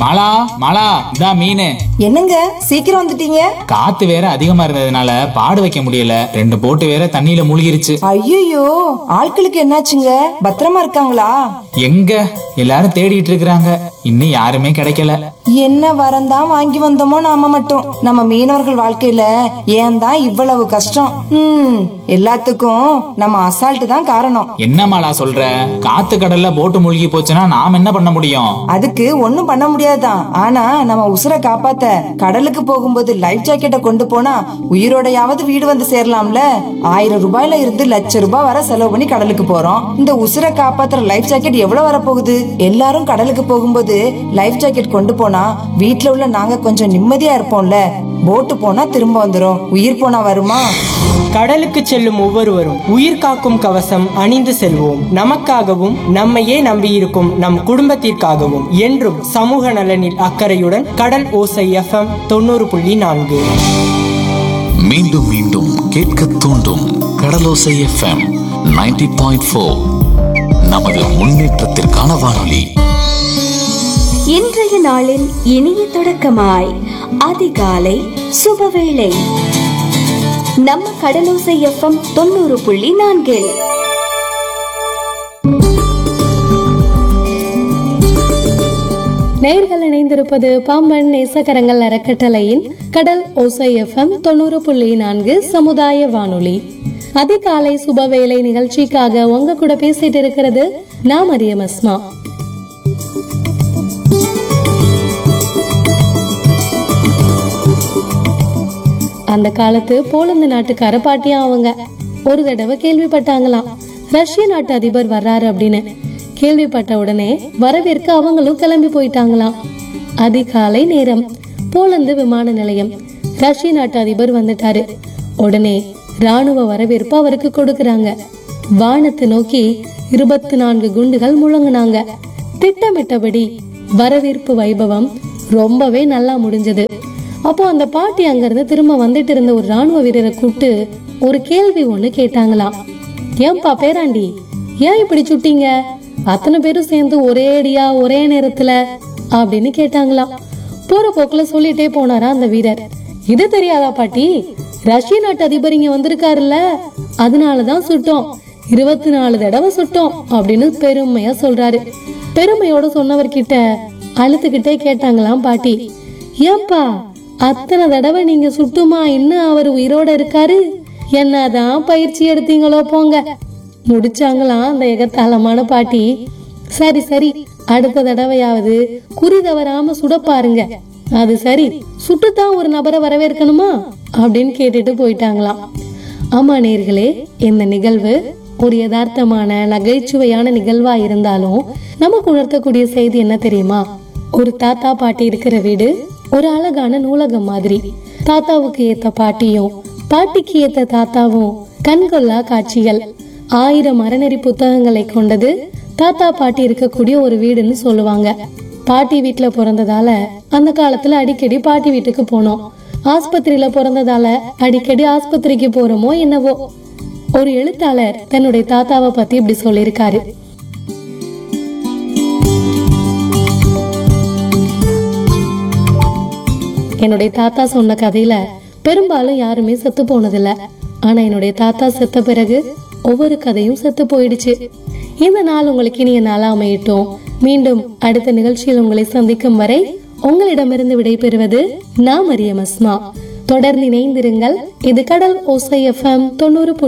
மாலா மாலா இதா மீன் என்னங்க சீக்கிரம் வந்துட்டீங்க காத்து வேற அதிகமா இருந்ததுனால பாடு வைக்க முடியல ரெண்டு போட்டு வேற தண்ணியில மூழ்கிருச்சு ஐயோ ஆட்களுக்கு என்னாச்சுங்க பத்திரமா இருக்காங்களா எங்க எல்லாரும் தேடிட்டு இருக்கிறாங்க இன்னும் யாருமே கிடைக்கல என்ன வரந்தான் வாங்கி வந்தோமோ நாம மட்டும் நம்ம மீனவர்கள் வாழ்க்கையில ஏன் தான் இவ்வளவு கஷ்டம் ம் எல்லாத்துக்கும் நம்ம அசால்ட் தான் காரணம் என்ன மாலா சொல்ற காத்து கடல்ல போட்டு மூழ்கி போச்சுன்னா நாம் என்ன பண்ண முடியும் அதுக்கு ஒண்ணும் பண்ண முடியாதுதான் ஆனா நம்ம உசுரை காப்பாத்த கடலுக்கு போகும்போது லைஃப் ஜாக்கெட்டை கொண்டு போனா உயிரோடையாவது வீடு வந்து சேரலாம்ல ஆயிரம் ரூபாயில இருந்து லட்ச ரூபாய் வரை செலவு பண்ணி கடலுக்கு போறோம் இந்த உசுரை காப்பாத்துற லைஃப் ஜாக்கெட் எவ்வளவு வரப்போகுது எல்லாரும் கடலுக்கு போகும்போது லைஃப் ஜாக்கெட் கொண்டு போனா வீட்ல உள்ள நாங்க கொஞ்சம் நிம்மதியா இருப்போம்ல போட்டு போனா திரும்ப வந்துரும் உயிர் போனா வருமா கடலுக்கு செல்லும் ஒவ்வொருவரும் உயிர் காக்கும் கவசம் அணிந்து செல்வோம் நமக்காகவும் நம்மையே நம்பியிருக்கும் நம் குடும்பத்திற்காகவும் என்றும் சமூக நலனில் அக்கறையுடன் கடல் ஓசை எஃப்எம் தொண்ணூறு புள்ளி நான்கு மீண்டும் மீண்டும் கேட்க தூண்டும் கடலோசை எஃப்எம் 90.4 பாயிண்ட் ஃபோர் நமது முன்னேற்றத்திற்கான வானொலி இன்றைய நாளின் இனிய தொடக்கமாய் அதிகாலை சுபவேளை நம்ம கடலோசை எஃப்எம் தொண்ணூறு புள்ளி நான்கில் நேர்கள் இணைந்திருப்பது பாம்பன் நேசகரங்கள் அறக்கட்டளையின் கடல் ஓசை எஃப்எம் தொண்ணூறு புள்ளி நான்கு சமுதாய வானொலி அதிகாலை சுபவேளை நிகழ்ச்சிக்காக உங்க கூட பேசிட்டு இருக்கிறது நான் மரியம் அஸ்மா அந்த காலத்து போலந்து நாட்டுக்கார பாட்டியா அவங்க ஒரு தடவை கேள்விப்பட்டாங்களாம் ரஷ்ய நாட்டு அதிபர் வர்றாரு அப்படின்னு கேள்விப்பட்ட உடனே வரவேற்க அவங்களும் கிளம்பி போயிட்டாங்களாம் அதிகாலை நேரம் போலந்து விமான நிலையம் ரஷ்ய நாட்டு அதிபர் வந்துட்டாரு உடனே ராணுவ வரவேற்பு அவருக்கு கொடுக்கறாங்க வானத்தை நோக்கி இருபத்தி நான்கு குண்டுகள் முழங்குனாங்க திட்டமிட்டபடி வரவேற்பு வைபவம் ரொம்பவே நல்லா முடிஞ்சது அப்போ அந்த பாட்டி அங்கிருந்து திரும்ப வந்துட்டு இருந்த ஒரு ராணுவ வீரரை கூப்பிட்டு ஒரு கேள்வி ஒண்ணு கேட்டாங்களாம் ஏன்பா பேராண்டி ஏன் இப்படி சுட்டீங்க அத்தனை பேரும் சேர்ந்து ஒரே அடியா ஒரே நேரத்துல அப்படின்னு கேட்டாங்களாம் போற போக்குல சொல்லிட்டே போனாரா அந்த வீரர் இது தெரியாதா பாட்டி ரஷ்ய நாட்டு அதிபர் இங்க வந்திருக்காருல்ல அதனாலதான் சுட்டோம் இருபத்தி நாலு தடவை சுட்டோம் அப்படின்னு பெருமையா சொல்றாரு பெருமையோட சொன்னவர்கிட்ட அழுத்துக்கிட்டே கேட்டாங்களாம் பாட்டி ஏன்பா அத்தனை தடவை நீங்க சுட்டுமா இன்னும் அவர் உயிரோட இருக்காரு என்னதான் பயிற்சி எடுத்தீங்களோ போங்க முடிச்சாங்களாம் அந்த எகத்தாளமான பாட்டி சரி சரி அடுத்த தடவையாவது குறி தவறாம சுட பாருங்க அது சரி சுட்டுத்தான் ஒரு நபரை வரவேற்கணுமா அப்படின்னு கேட்டுட்டு போயிட்டாங்களாம் ஆமா நேர்களே இந்த நிகழ்வு ஒரு யதார்த்தமான நகைச்சுவையான நிகழ்வா இருந்தாலும் நமக்கு உணர்த்தக்கூடிய செய்தி என்ன தெரியுமா ஒரு தாத்தா பாட்டி இருக்கிற வீடு ஒரு அழகான நூலகம் மாதிரி தாத்தாவுக்கு ஏத்த பாட்டியும் பாட்டிக்கு ஏத்த தாத்தாவும் கண்கொள்ளா காட்சிகள் ஆயிரம் அறநெறி புத்தகங்களை கொண்டது தாத்தா பாட்டி இருக்கக்கூடிய ஒரு வீடுன்னு சொல்லுவாங்க பாட்டி வீட்டுல பிறந்ததால அந்த காலத்துல அடிக்கடி பாட்டி வீட்டுக்கு போனோம் ஆஸ்பத்திரியில பிறந்ததால அடிக்கடி ஆஸ்பத்திரிக்கு போறோமோ என்னவோ ஒரு எழுத்தாளர் தன்னுடைய தாத்தாவை பத்தி இப்படி சொல்லியிருக்காரு என்னுடைய தாத்தா சொன்ன கதையில பெரும்பாலும் யாருமே செத்து போனதில்ல ஆனா என்னுடைய தாத்தா செத்த பிறகு ஒவ்வொரு கதையும் செத்து போயிடுச்சு இந்த நாள் உங்களுக்கு இனிய நாளா அமையட்டும் மீண்டும் அடுத்த நிகழ்ச்சியில் உங்களை சந்திக்கும் வரை உங்களிடமிருந்து விடைபெறுவது நான் மரியம் அஸ்மா தொடர்ந்து இணைந்திருங்கள் இது கடல் ஓசை எஃப்எம் தொண்ணூறு